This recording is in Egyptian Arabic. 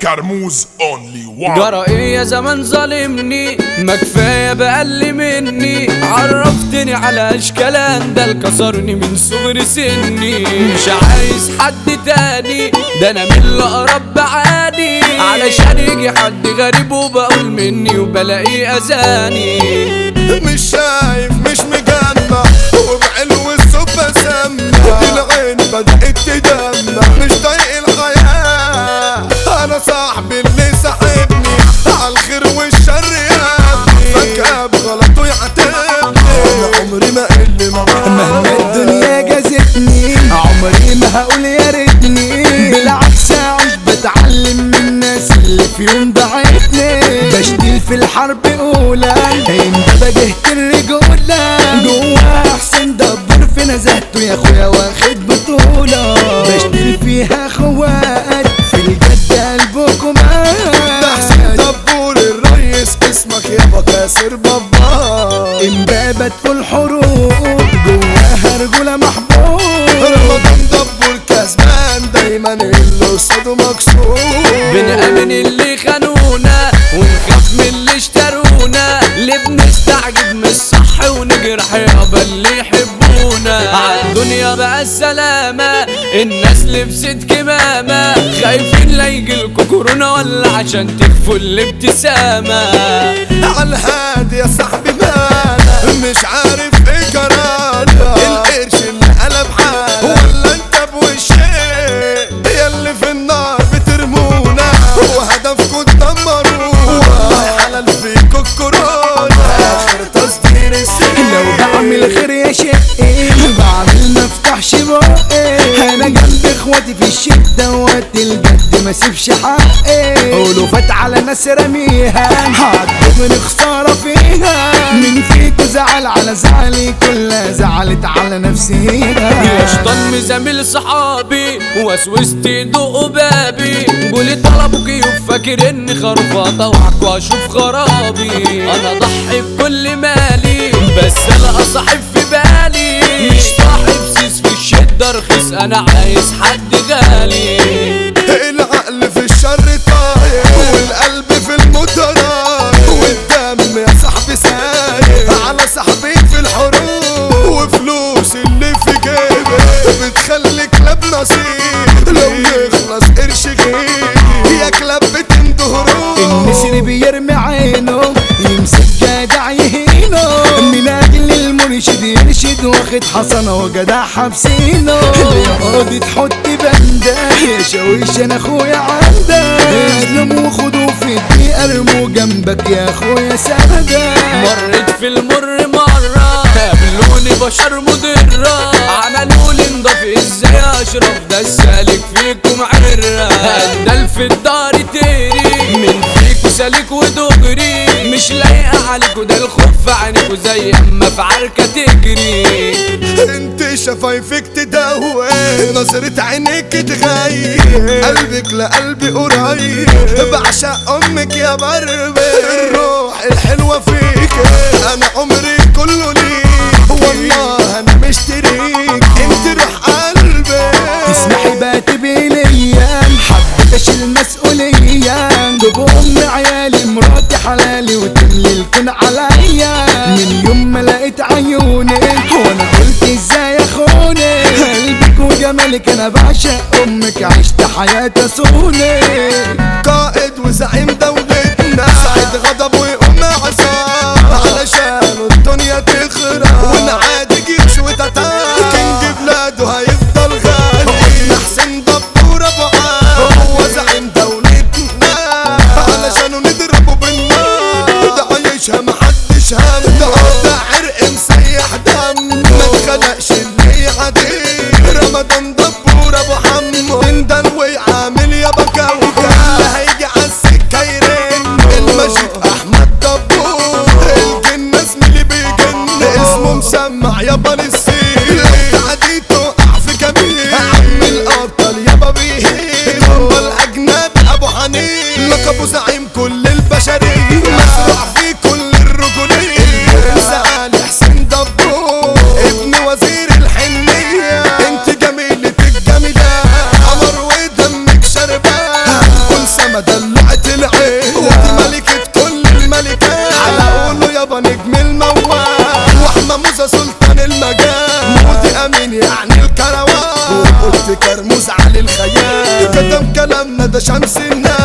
كرموز اونلي وان جرى ايه يا زمان ظالمني ما كفايه بقل مني عرفتني على اشكال ده كسرني من صغر سني مش عايز حد تاني ده انا من الاقرب بعاني علشان يجي حد غريب وبقول مني وبلاقيه اذاني مش شايف مش مجمع وبعلو الصبح سمع العين بدأت تدمع مش طايق الحياة أنا صاحبي اللي سحبني عالخير والشر يابني فجأة بغلطه يعاتبني أنا عمري ما قل مهما الدنيا جازتني عمري ما هقول يا ريتني بالعكس اعيش بتعلم من الناس اللي في يوم ضاعتني بشتيل في الحرب اولى انت واجهت الرجولة جوا احسن دبر في نزهته يا اخويا واخد بطولة بشتيل فيها خوات في الجد قلبكم تحسين دبور الريس اسمك يابا كاسر بابا امبابة كل حروب جواها رجولة محبوب رمضان دبور كسبان دايما اللي قصاده مكسور بنأمن اللي خانونا ونخاف من اللي اشترونا ليه بنستعجب من الصح ونجرح يابا اللي يحبونا عالدنيا بقى السلامة الناس لبست كمامة خايفين لا يجيلكوا كورونا ولا عشان تكفوا الابتسامة عالهادي يا صاحبي مالا مش عارف ايه جرالا القرش اللي قلب حالة ولا انت بوشي ياللي في النار بترمونا وهدفكوا تدمرونا والله حلال فيكوا الكورونا اخر تصدير السنين لو بعمل خير يا شقي بعمل ما افتحش بقي انا جنب اخواتي في الشده وقت الجد ما سيبش حقي قولوا فات على ناس رميها هعدوا من خساره فيها من فيكوا زعل على زعلي كلها زعلت على نفسيها يا شيطان مزامل صحابي وسوست يدقوا بابي قولي طلبوا كيوب فاكر اني خرفة طوعك واشوف خرابي انا ضحي بكل مالي بس انا صاحب في بالي مش صاحب سيس في الشدة رخيص انا عايز حد غالي العقل في الشر طاير والقلب في المطران والدم يا صاحبي ساير على صاحبي في الحروب وفلوس اللي في جيبي بتخلي كلاب نصيب لو يخلص قرش غير يا كلاب بتندهروا النسر بيرمي عينه يمسك جدع يهينه من اجل المرشد يرشد واخد حصنه وجدع حابسينه يقعد تحط بنده يا شاويش انا اخويا عندك اسلم وخدوا في الدقيقه ارموا جنبك يا اخويا سنده مريت في المر مرة قابلوني بشر مضرة عملوا لي نضاف ازاي اشرف ده السالك فيكم عرة هدل في الدار تيري من فيكوا سالك ودغري مش لايقة عليكوا ده الخوف في عينيكوا زي اما في عركة تجري انت شفايفك تدوي نظرة عينيك تغير قلبك لقلبي قريب بعشق امك يا بربي الروح الحلوة فيك انا عمري كله ليك والله انا مشتريك انت روح قلبي تسمحي بقى تبقي ليا حبيت اشيل مسؤولية جيب ام عيالي مراتي حلالي وتملي الكون عليا من يوم ما لقيت عيونك وانا قلت ازاي اخونك قلبك وجمالك انا بعشق امك عشت حياتي اصونك قائد وزعيم دولتنا سعيد غضب ويقوم عصام علشان الدنيا تخرب ونعادي جيش وتتار كينج بلاده هيفضل غالي واحنا حسين دبور ابو عام هو زعيم دولتنا علشانه نضربه بالنار ده عايشها محدش هم ده ده عرق مسيح دم ما اتخلقش اللي يعدي رمضان دبور ابو حمو من دنوي عامل يا بكاوكا ده شمس الناس